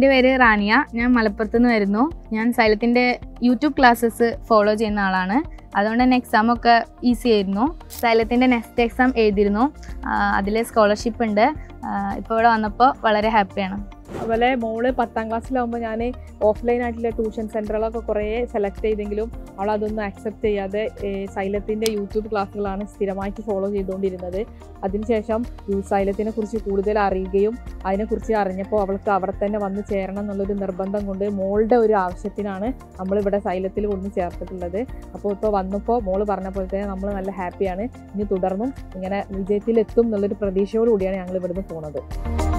എൻ്റെ പേര് റാനിയ ഞാൻ മലപ്പുറത്ത് നിന്ന് വരുന്നു ഞാൻ സൈലത്തിൻ്റെ യൂട്യൂബ് ക്ലാസ്സസ് ഫോളോ ചെയ്യുന്ന ആളാണ് അതുകൊണ്ട് തന്നെ എക്സാം ഒക്കെ ഈസി ആയിരുന്നു സൈലത്തിൻ്റെ നെക്സ്റ്റ് എക്സാം എഴുതിയിരുന്നു അതിൽ സ്കോളർഷിപ്പ് ഉണ്ട് ഇപ്പോൾ ഇവിടെ വന്നപ്പോൾ വളരെ ഹാപ്പിയാണ് അതുപോലെ മോള് പത്താം ക്ലാസ്സിലാവുമ്പോൾ ഞാൻ ഓഫ്ലൈൻ ആയിട്ടുള്ള ട്യൂഷൻ സെൻറ്ററുകളൊക്കെ കുറേ സെലക്ട് ചെയ്തെങ്കിലും അവൾ അതൊന്നും അക്സെപ്റ്റ് ചെയ്യാതെ സൈലത്തിൻ്റെ യൂട്യൂബ് ക്ലാസ്സുകളാണ് സ്ഥിരമായിട്ട് ഫോളോ ചെയ്തുകൊണ്ടിരുന്നത് അതിനുശേഷം യു സൈലത്തിനെ കുറിച്ച് കൂടുതൽ അറിയുകയും അതിനെക്കുറിച്ച് അറിഞ്ഞപ്പോൾ അവൾക്ക് അവിടെ തന്നെ വന്ന് ചേരണം എന്നുള്ളൊരു നിർബന്ധം കൊണ്ട് മോളുടെ ഒരു ആവശ്യത്തിനാണ് നമ്മളിവിടെ സൈലത്തിൽ കൊണ്ട് ചേർത്തിട്ടുള്ളത് അപ്പോൾ ഇപ്പോൾ വന്നപ്പോൾ മോള് പറഞ്ഞ പോലെ തന്നെ നമ്മൾ നല്ല ഹാപ്പിയാണ് ഇനി തുടർന്നും ഇങ്ങനെ വിജയത്തിലെത്തും എന്നുള്ളൊരു പ്രതീക്ഷയോടുകൂടിയാണ് ഞങ്ങൾ ഇവിടുന്ന് പോകുന്നത്